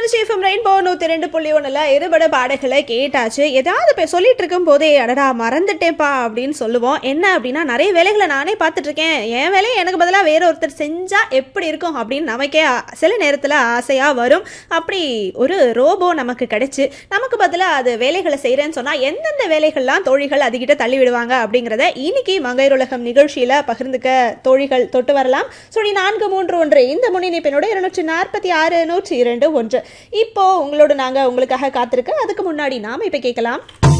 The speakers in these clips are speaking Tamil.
திருச்சி எஃப்எம் ரெயின்போ நூற்றி ரெண்டு புள்ளி ஒன்றில் இருபட பாடல்களை கேட்டாச்சு ஏதாவது இப்போ சொல்லிட்டு இருக்கும் போதே அடடா மறந்துட்டேப்பா அப்படின்னு சொல்லுவோம் என்ன அப்படின்னா நிறைய வேலைகளை நானே பார்த்துட்டு இருக்கேன் என் வேலையை எனக்கு பதிலாக வேற ஒருத்தர் செஞ்சால் எப்படி இருக்கும் அப்படின்னு நமக்கே ஆ- சில நேரத்தில் ஆசையாக வரும் அப்படி ஒரு ரோபோ நமக்கு கிடைச்சு நமக்கு பதிலாக அது வேலைகளை செய்கிறேன்னு சொன்னால் எந்தெந்த வேலைகள்லாம் தோழிகள் அதுகிட்ட தள்ளி விடுவாங்க அப்படிங்கிறத இன்னைக்கு மங்கையர் உலகம் நிகழ்ச்சியில் பகிர்ந்துக்க தோழிகள் தொட்டு வரலாம் சொல்லி நான்கு மூன்று ஒன்று இந்த முன்னிணைப்பினோட இருநூற்றி நாற்பத்தி ஆறு நூற்றி இரண்டு ஒன்று இப்போ உங்களோட நாங்கள் உங்களுக்காக காத்திருக்க அதுக்கு முன்னாடி நாம இப்போ கேட்கலாம்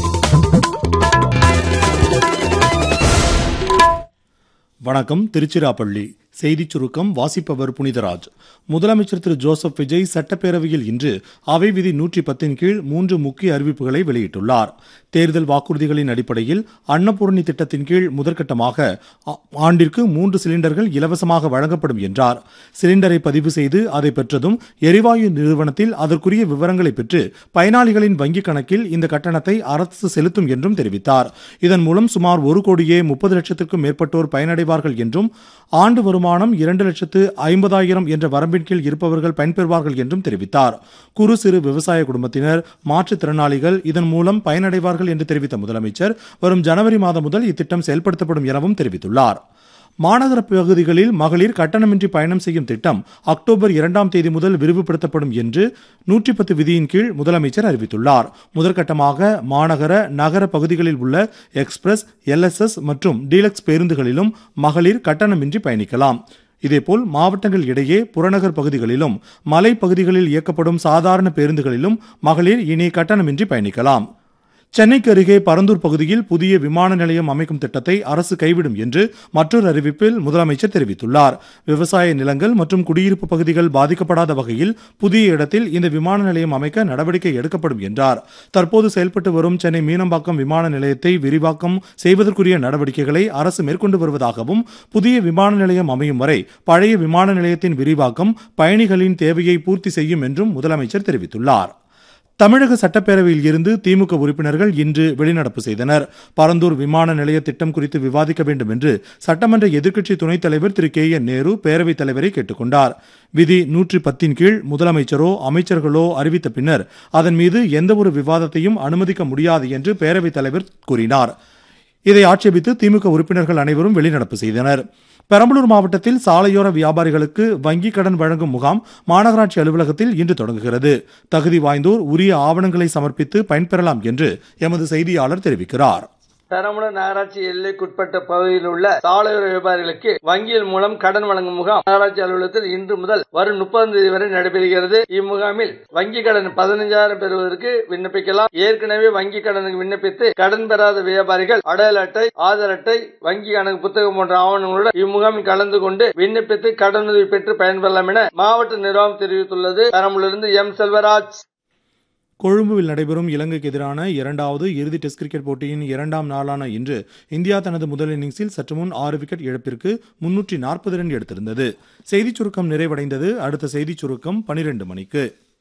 வணக்கம் திருச்சிராப்பள்ளி செய்திச் சுருக்கம் வாசிப்பவர் புனிதராஜ் முதலமைச்சர் திரு ஜோசப் விஜய் சட்டப்பேரவையில் இன்று அவை விதி நூற்றி பத்தின் கீழ் மூன்று முக்கிய அறிவிப்புகளை வெளியிட்டுள்ளார் தேர்தல் வாக்குறுதிகளின் அடிப்படையில் அன்னபூரணி திட்டத்தின் கீழ் முதற்கட்டமாக ஆ- ஆண்டிற்கு மூன்று சிலிண்டர்கள் இலவசமாக வழங்கப்படும் என்றார் சிலிண்டரை பதிவு செய்து அதை பெற்றதும் எரிவாயு நிறுவனத்தில் அதற்குரிய விவரங்களை பெற்று பயனாளிகளின் வங்கிக் கணக்கில் இந்த கட்டணத்தை அரசு செலுத்தும் என்றும் தெரிவித்தார் இதன் மூலம் சுமார் ஒரு கோடியே முப்பது லட்சத்திற்கும் மேற்பட்டோர் பயனடைவார்கள் என்றும் ஆண்டு வருமானம் இரண்டு லட்சத்து ஐம்பதாயிரம் என்ற வரம்பின் கீழ் இருப்பவர்கள் பயன்பெறுவார்கள் என்றும் தெரிவித்தார் குறு சிறு விவசாய குடும்பத்தினர் மாற்றுத்திறனாளிகள் இதன் மூலம் பயனடைவார்கள் என்று தெரிவித்த முதலமைச்சர் வரும் ஜனவரி மாதம் முதல் இத்திட்டம் செயல்படுத்தப்படும் எனவும் தெரிவித்துள்ளார் மாநகர பகுதிகளில் மகளிர் கட்டணமின்றி பயணம் செய்யும் திட்டம் அக்டோபர் இரண்டாம் தேதி முதல் விரிவுபடுத்தப்படும் என்று நூற்றி பத்து விதியின் கீழ் முதலமைச்சர் அறிவித்துள்ளார் முதற்கட்டமாக மாநகர நகர பகுதிகளில் உள்ள எக்ஸ்பிரஸ் எல்எஸ்எஸ் மற்றும் டீலக்ஸ் பேருந்துகளிலும் மகளிர் கட்டணமின்றி பயணிக்கலாம் இதேபோல் மாவட்டங்கள் இடையே புறநகர் பகுதிகளிலும் மலைப்பகுதிகளில் இயக்கப்படும் சாதாரண பேருந்துகளிலும் மகளிர் இனி கட்டணமின்றி பயணிக்கலாம் சென்னைக்கு அருகே பரந்தூர் பகுதியில் புதிய விமான நிலையம் அமைக்கும் திட்டத்தை அரசு கைவிடும் என்று மற்றொரு அறிவிப்பில் முதலமைச்சர் தெரிவித்துள்ளார் விவசாய நிலங்கள் மற்றும் குடியிருப்பு பகுதிகள் பாதிக்கப்படாத வகையில் புதிய இடத்தில் இந்த விமான நிலையம் அமைக்க நடவடிக்கை எடுக்கப்படும் என்றார் தற்போது செயல்பட்டு வரும் சென்னை மீனம்பாக்கம் விமான நிலையத்தை விரிவாக்கம் செய்வதற்குரிய நடவடிக்கைகளை அரசு மேற்கொண்டு வருவதாகவும் புதிய விமான நிலையம் அமையும் வரை பழைய விமான நிலையத்தின் விரிவாக்கம் பயணிகளின் தேவையை பூர்த்தி செய்யும் என்றும் முதலமைச்சர் தெரிவித்துள்ளார் தமிழக சட்டப்பேரவையில் இருந்து திமுக உறுப்பினர்கள் இன்று வெளிநடப்பு செய்தனர் பரந்தூர் விமான நிலைய திட்டம் குறித்து விவாதிக்க வேண்டும் என்று சட்டமன்ற எதிர்க்கட்சி துணைத் தலைவர் திரு கே என் நேரு பேரவைத் தலைவரை கேட்டுக்கொண்டார் விதி நூற்றி பத்தின் கீழ் முதலமைச்சரோ அமைச்சர்களோ அறிவித்த பின்னர் அதன் மீது எந்தவொரு விவாதத்தையும் அனுமதிக்க முடியாது என்று பேரவைத் தலைவர் கூறினார் இதை ஆட்சேபித்து திமுக உறுப்பினர்கள் அனைவரும் வெளிநடப்பு செய்தனர் பெரம்பலூர் மாவட்டத்தில் சாலையோர வியாபாரிகளுக்கு வங்கிக் கடன் வழங்கும் முகாம் மாநகராட்சி அலுவலகத்தில் இன்று தொடங்குகிறது தகுதி வாய்ந்தோர் உரிய ஆவணங்களை சமர்ப்பித்து பயன்பெறலாம் என்று எமது செய்தியாளர் தெரிவிக்கிறார் பெரம்பலூர் நகராட்சி எல்லைக்குட்பட்ட பகுதியில் உள்ள சாலையோர வியாபாரிகளுக்கு வங்கிகள் மூலம் கடன் வழங்கும் முகாம் நகராட்சி அலுவலகத்தில் இன்று முதல் வரும் முப்பதாம் தேதி வரை நடைபெறுகிறது இம்முகாமில் வங்கி கடன் பதினைஞ்சாயிரம் பெறுவதற்கு விண்ணப்பிக்கலாம் ஏற்கனவே வங்கி கடனுக்கு விண்ணப்பித்து கடன் பெறாத வியாபாரிகள் அடையாள அட்டை ஆதார் அட்டை வங்கி கணக்கு புத்தகம் போன்ற ஆவணங்களுடன் இம்முகாமில் கலந்து கொண்டு விண்ணப்பித்து கடனுதவி பெற்று பயன்பெறலாம் என மாவட்ட நிர்வாகம் தெரிவித்துள்ளது பெரம்பலூரிலிருந்து எம் செல்வராஜ் கொழும்புவில் நடைபெறும் இலங்கைக்கு எதிரான இரண்டாவது இறுதி டெஸ்ட் கிரிக்கெட் போட்டியின் இரண்டாம் நாளான இன்று இந்தியா தனது முதல் இன்னிங்ஸில் சற்று முன் ஆறு விக்கெட் இழப்பிற்கு முன்னூற்றி நாற்பது ரன் எடுத்திருந்தது செய்திச் சுருக்கம் நிறைவடைந்தது அடுத்த செய்திச் சுருக்கம் பனிரெண்டு மணிக்கு